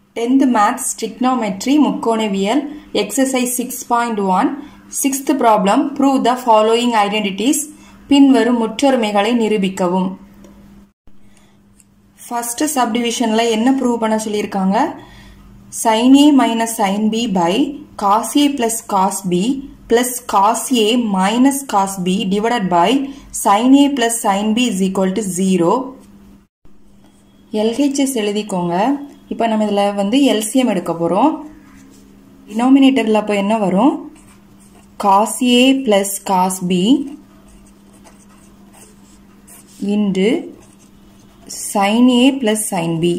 Tenth maths trigonometry முக்கோணவியல் exercise six point one sixth problem prove the following identities பின்வரும் முற்றொருமைகளை நிரூபிக்கவும் first சப்டிவிஷன்ல என்ன ப்ரூவ் பண்ண சொல்லியிருக்காங்க sin a minus sin b by cos a plus cos b plus cos a minus cos b divided by sin a plus sin b is equal to zero LHS எழுதிக்கோங்க இப்போ நம்ம இதில் வந்து LCM எடுக்க போகிறோம் டினாமினேட்டரில் அப்போ என்ன வரும் cos A plus cos B into sine A plus sine B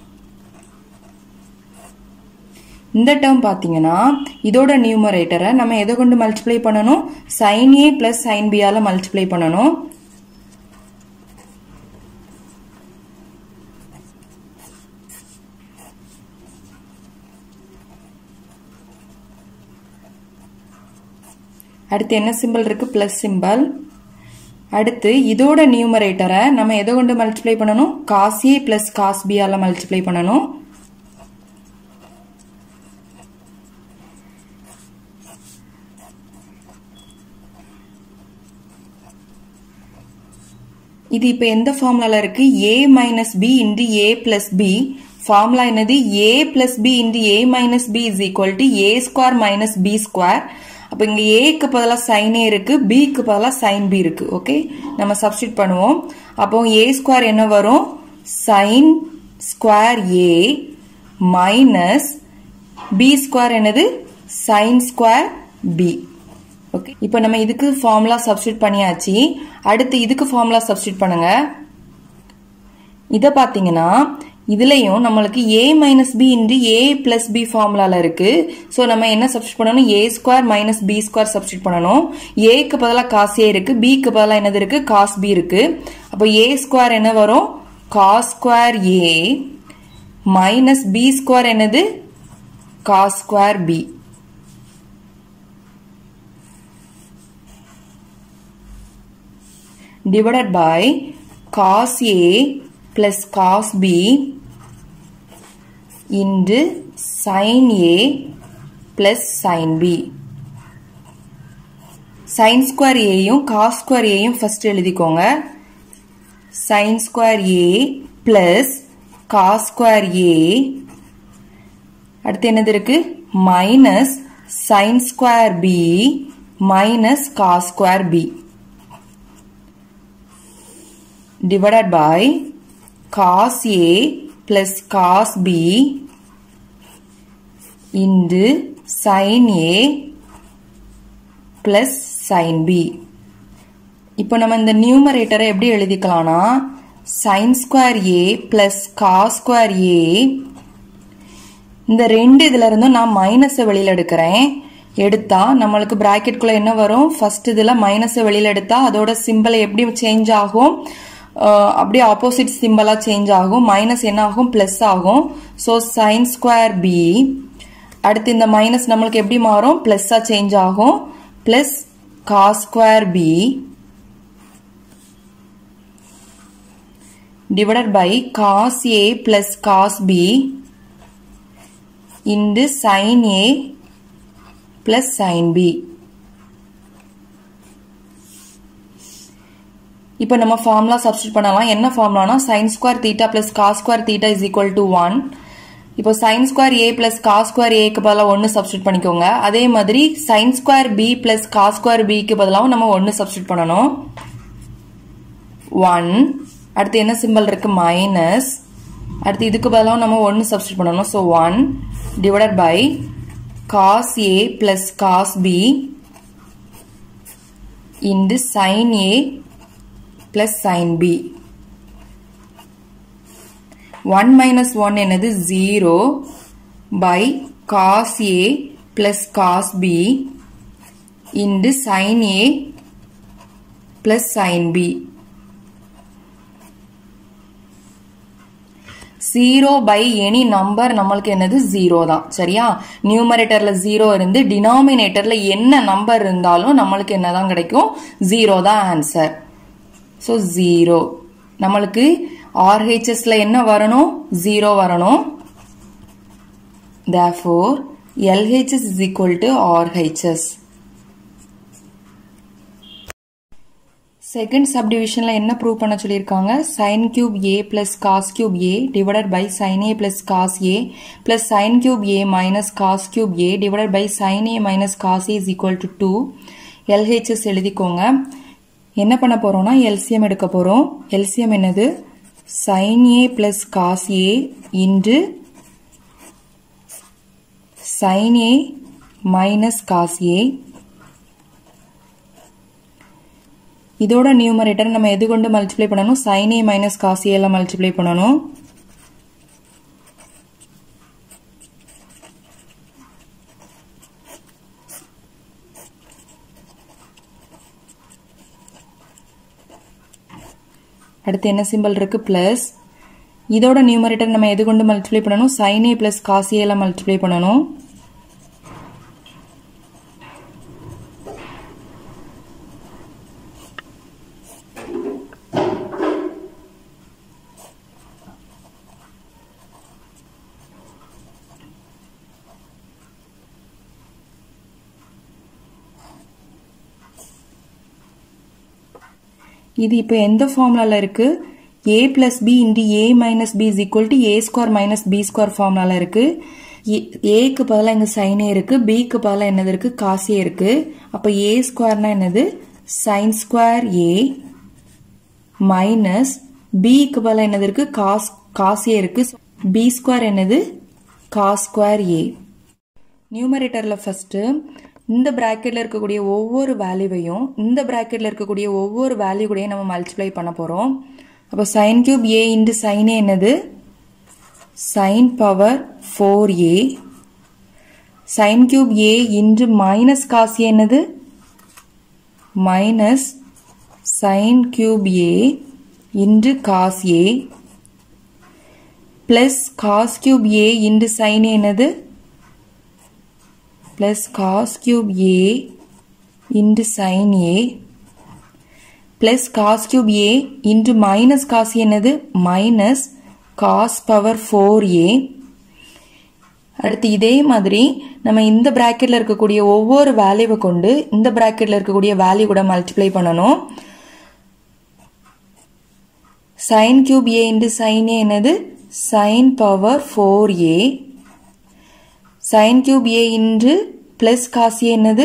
இந்த டேர்ம் பார்த்தீங்கன்னா இதோட நியூமரேட்டரை நம்ம எதை கொண்டு மல்டிப்ளை பண்ணணும் சைன் ஏ ப்ளஸ் சைன் பியால் மல்டிப்ளை பண்ணணும் அடுத்து என்ன சிம்பிள் இருக்கு பிளஸ் சிம்பிள் அடுத்து இதோட நியூமரேட்டரை நம்ம எதை கொண்டு மல்டிப்ளை பண்ணணும் காஸ் ஏ பிளஸ் காஸ் பியால மல்டிப்ளை பண்ணணும் இது இப்போ எந்த ஃபார்முலால இருக்கு A minus B into A plus B formula என்னது A plus B into A minus B is equal to A square minus B square அப்போ இங்கே ஏக்கு பதிலாக சைன் ஏ இருக்கு பிக்கு பதிலாக சைன் பி இருக்கு ஓகே நம்ம சப்ஸ்டியூட் பண்ணுவோம் அப்போ ஏ ஸ்கொயர் என்ன வரும் sine square A minus B square என்னது சைன் ஸ்கொயர் பி ஓகே இப்போ நம்ம இதுக்கு ஃபார்முலா சப்ஸ்டியூட் பண்ணியாச்சு அடுத்து இதுக்கு ஃபார்முலா சப்ஸ்டியூட் பண்ணுங்க இதை பார்த்தீங்கன்னா இதுலயும் நம்மளுக்கு A minus B into A plus B ஃபார்முலால இருக்கு ஸோ நம்ம என்ன சப்ஸ்டியூட் பண்ணணும் A square minus B square substitute பண்ணணும் ஏக்கு பதிலாக காஸ் ஏ இருக்கு பிக்கு பதிலாக என்னது இருக்கு காஸ் பி இருக்கு அப்போ ஏ ஸ்கொயர் என்ன வரும் cos square A minus B square என்னது cos square B divided by cos A plus cos B into sin A plus sin B. sin square ஏயும் cos square ஏயும் first எழுதிக்கோங்க sin square A plus cos square A அடுத்து என்னது இருக்கு minus sin square B minus cos square B divided by cos A plus cos B into sin A plus sin B இப்போ நம்ம இந்த நியூமரேட்டரை எப்படி எழுதிக்கலாம்னா sin square A plus cos square A இந்த ரெண்டு இதுல இருந்தும் நான் மைனஸை வெளியில எடுக்கிறேன் எடுத்தா நம்மளுக்கு பிராக்கெட்குள்ள என்ன வரும் ஃபர்ஸ்ட் இதுல மைனஸை வெளியில எடுத்தா அதோட சிம்பிள் எப்படி சேஞ்ச் ஆகும் அப்படியே ஆப்போசிட் சிம்பிளா சேஞ்ச் ஆகும் மைனஸ் என்ன ஆகும் பிளஸ் ஆகும் ஸோ சைன் ஸ்கொயர் பி அடுத்து இந்த மைனஸ் நம்மளுக்கு எப்படி மாறும் பிளஸ்ஸா சேஞ்ச் ஆகும் plus cos square B divided by cos A plus cos B into sin A plus sin B இப்போ நம்ம ஃபார்முலா சப்ஸ்டியூட் பண்ணலாம் என்ன ஃபார்முலானா sine square theta plus cos square theta is equal to one இப்போ sine square A plus cos square ஏக்கு பதிலாக ஒன்று substitute பண்ணிக்கோங்க அதே மாதிரி sine square B plus cos square பிக்கு பதிலாகவும் நம்ம ஒன்று சப்ஸ்டியூட் பண்ணணும் ஒன் அடுத்து என்ன சிம்பிள் இருக்கு மைனஸ் அடுத்து இதுக்கு பதிலாக நம்ம ஒன்று சப்ஸ்டியூட் பண்ணணும் so one divided by cos A plus cos B into sine A plus sin b 1 minus 1 என்னது 0 by cos a plus cos b into sin a plus sin b 0 by any number நம்மளுக்கு என்னது 0 தான் சரியா நியூமரேட்டர்ல 0 இருந்து டினாமினேட்டர்ல என்ன number இருந்தாலும் நம்மளுக்கு என்னதான் கிடைக்கும் 0 தான் ஆன்சர் ஸோ ஜீரோ நம்மளுக்கு ஆர்ஹெச்எஸ்ல என்ன வரணும் ஜீரோ வரணும் therefore LHS is equal to RHS second சப்டிவிஷன்ல என்ன ப்ரூவ் பண்ண சொல்லியிருக்காங்க sine cube A plus cos cube A divided by sine A plus cos A plus sine cube A minus cos cube A divided by sine A minus cos A is equal to two LHS எழுதிக்கோங்க என்ன பண்ண போறோம்னா LCM எடுக்க போறோம் LCM என்னது sine A plus cos A into sine A minus cos A இதோட numerator நம்ம எது கொண்டு மல்டிப்ளை பண்ணணும் sine A minus cos A எல்லாம் மல்டிப்ளை பண்ணணும் அடுத்து என்ன சிம்பிள் இருக்கு பிளஸ் இதோட நியூமரேட்டர் நம்ம எது கொண்டு மல்டிப்ளை பண்ணணும் sine A plus cos A எல்லாம் மல்டிப்ளை பண்ணணும் இது இப்போ எந்த ஃபார்முலால இருக்கு A plus B into A minus B is equal to A square minus B square ஃபார்முலால இருக்கு ஏக்கு பதிலாக இங்க சைனே இருக்கு பிக்கு பதிலாக என்னது இருக்கு காசே இருக்கு அப்ப ஏ ஸ்கொயர்னா என்னது சைன் ஸ்கொயர் ஏ மைனஸ் பிக்கு பதிலாக என்னது இருக்கு காஸ் காசே இருக்கு பி ஸ்கொயர் என்னது காஸ் ஸ்கொயர் ஏ நியூமரேட்டர்ல ஃபர்ஸ்ட் இந்த பிராக்கெட்ல இருக்கக்கூடிய ஒவ்வொரு வேல்யூவையும் இந்த பிராக்கெட்ல இருக்கக்கூடிய ஒவ்வொரு வேல்யூ கூடயும் நம்ம மல்டிப்ளை பண்ண போறோம் அப்போ சைன் கியூப் ஏ இன்டு சைனே என்னது sine power four A sine cube A into minus cos A என்னது minus sine cube A into cos A plus cos cube A into sine என்னது plus cos cube a into sin a plus cos cube a into minus cos என்னது minus cos power 4a அடுத்து இதே மாதிரி நம்ம இந்த பிராக்கெட்ல இருக்கக்கூடிய ஒவ்வொரு வேல்யூவை கொண்டு இந்த பிராக்கெட்ல இருக்கக்கூடிய வேல்யூ கூட மல்டிப்ளை பண்ணணும் sin cube a into sin a என்னது sin power 4a sin cube a இன்று plus cos a என்னது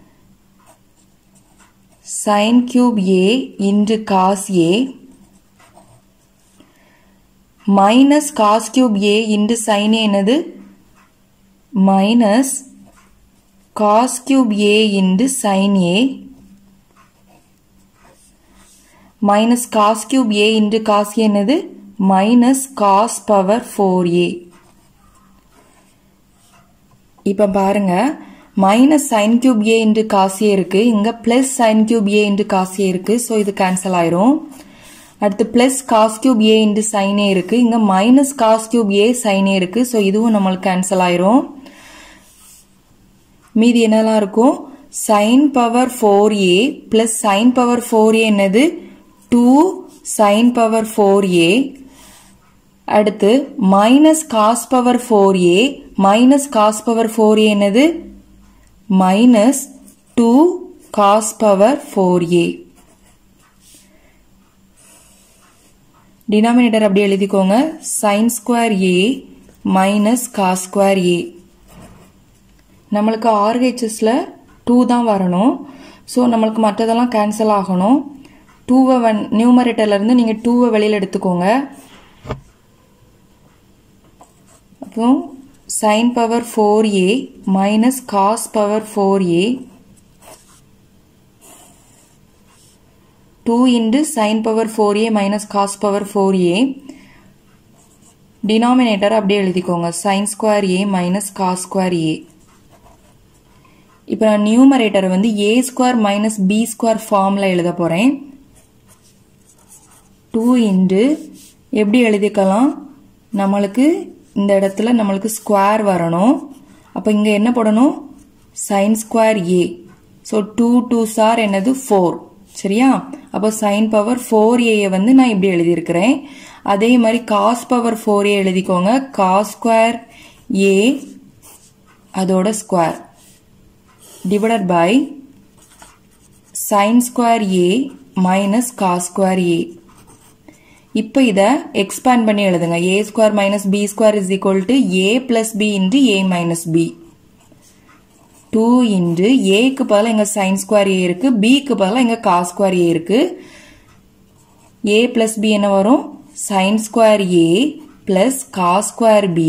sin cube a இன்று cos a minus cos cube a இன்று sin a என்னது minus cos cube a இன்று sin a minus cos cube a இன்று cos a என்னது minus cos power 4a இப்போ பாருங்க minus sine cube A into காசியே இருக்கு இங்க plus sine cube A into காசியே இருக்கு ஸோ இது கேன்சல் ஆயிரும் அடுத்து plus cos cube A into சைனே இருக்கு இங்க மைனஸ் காஸ் கியூப் ஏ சைனே இருக்கு ஸோ இதுவும் நம்மளுக்கு கேன்சல் ஆயிரும் மீதி என்னெல்லாம் இருக்கும் sine power four A plus sine power four A என்னது two sine power four A அடுத்து minus cos power four A minus cos power four A என்னது minus two cos power four A denominator அப்படி எழுதிக்கோங்க sine square A minus cos square A நம்மளுக்கு ஆர்ஹெச்எஸ்ல two தான் வரணும் so நம்மளுக்கு மற்றதெல்லாம் கேன்சல் ஆகணும் டூவை வன் நியூமரேட்டர்ல இருந்து நீங்கள் டூவை வெளியில் எடுத்துக்கோங்க அப்போ sin power 4a minus cos power 4a 2 into sin power 4a minus cos power 4a denominator அப்படியே எழுதிக்கோங்க sin square a minus cos square a இப்போ நான் நியூமரேட்டர் வந்து a square minus B square ஃபார்மில் எழுத போகிறேன் டூ இன்டு எப்படி எழுதிக்கலாம் நம்மளுக்கு இந்த இடத்துல நம்மளுக்கு ஸ்கொயர் வரணும் அப்போ இங்கே என்ன போடணும் sine square A so two two sir என்னது ஃபோர் சரியா அப்போ சைன் பவர் ஃபோர் ஏயை வந்து நான் இப்படி எழுதியிருக்கிறேன் அதே மாதிரி காஸ் பவர் ஃபோர் ஏ எழுதிக்கோங்க காஸ் ஸ்கொயர் ஏ அதோட square divided by sine square A minus cos square A இப்போ இதை எக்ஸ்பேண்ட் பண்ணி எழுதுங்க A square minus B square is equal to A plus B into A minus B two into ஏக்கு பதிலாக எங்கள் sign square ஏ இருக்கு பிக்கு பதிலாக எங்கள் காஸ் ஸ்கொயர் ஏ இருக்கு ஏ பிளஸ் பி என்ன வரும் sine square A plus cos square B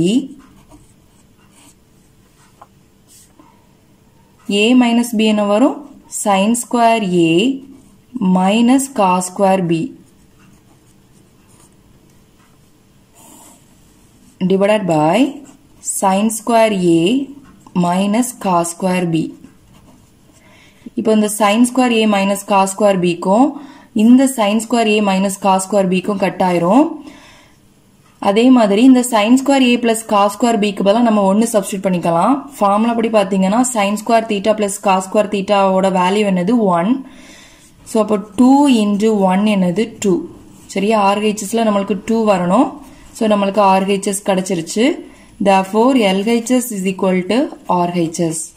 A minus B என்ன வரும் sine square A minus cos square B divided by sin square a minus cos square b இப்போ இந்த sin square a minus cos square b க்கும் இந்த sin square a minus cos square b க்கும் cut ஆயிரும் அதே மாதிரி இந்த sin square a plus cos square b க்கு பதிலாக நம்ம ஒன்று சப்ஸ்டியூட் பண்ணிக்கலாம் ஃபார்முலா படி பார்த்தீங்கன்னா sin square theta plus cos square theta ஓட வேல்யூ என்னது ஒன் ஸோ அப்போ டூ இன்டு ஒன் என்னது டூ சரியா ஆர்ஹெச்எஸ்ல நம்மளுக்கு டூ வரணும் ஸோ நம்மளுக்கு ஆர்ஹெச்எஸ் கிடச்சிருச்சு therefore LHS is equal to RHS